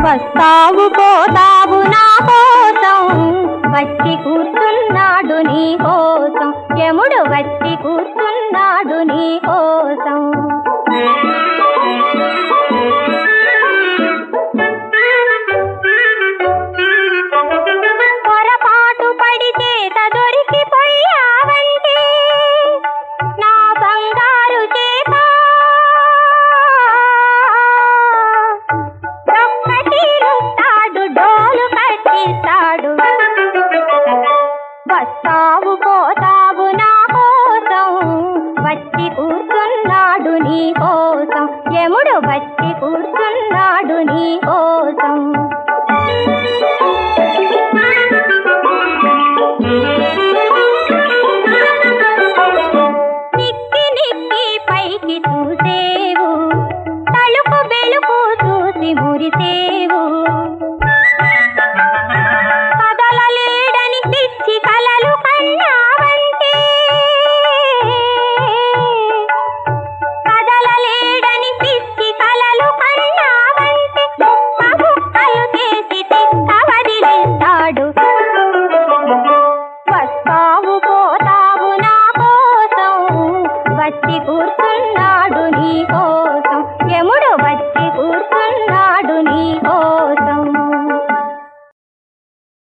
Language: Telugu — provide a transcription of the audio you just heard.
వస్తావు పోతావు నా కోసం వచ్చి కూర్చున్నాడు నీ కోసం యముడు వచ్చి కూర్చున్నాడు నీ కోసం పొరపాటు పడి చేత దొరికిపోయావంటే నా బంగారు చేత తీరుస్తాడు డోలు కట్టిస్తాడు వస్తావు పోతావు నా కోసం వచ్చి కూర్చున్నాడు నీ కోసం యముడు వచ్చి కూర్చున్నాడు నీ కోసం నిక్కి నిక్కి పైకి చూసేవు తలుపు బెలుపు చూసి మురిసేవు కదలలేడని పిచ్చి కలలు కన్నావంటే కదలలేడని పిచ్చి కలలు కన్నావంటే ముక్క ముక్కలు చేసి తిక్క వదిలేస్తాడు వస్తావు పోతావు నా కోసం వచ్చి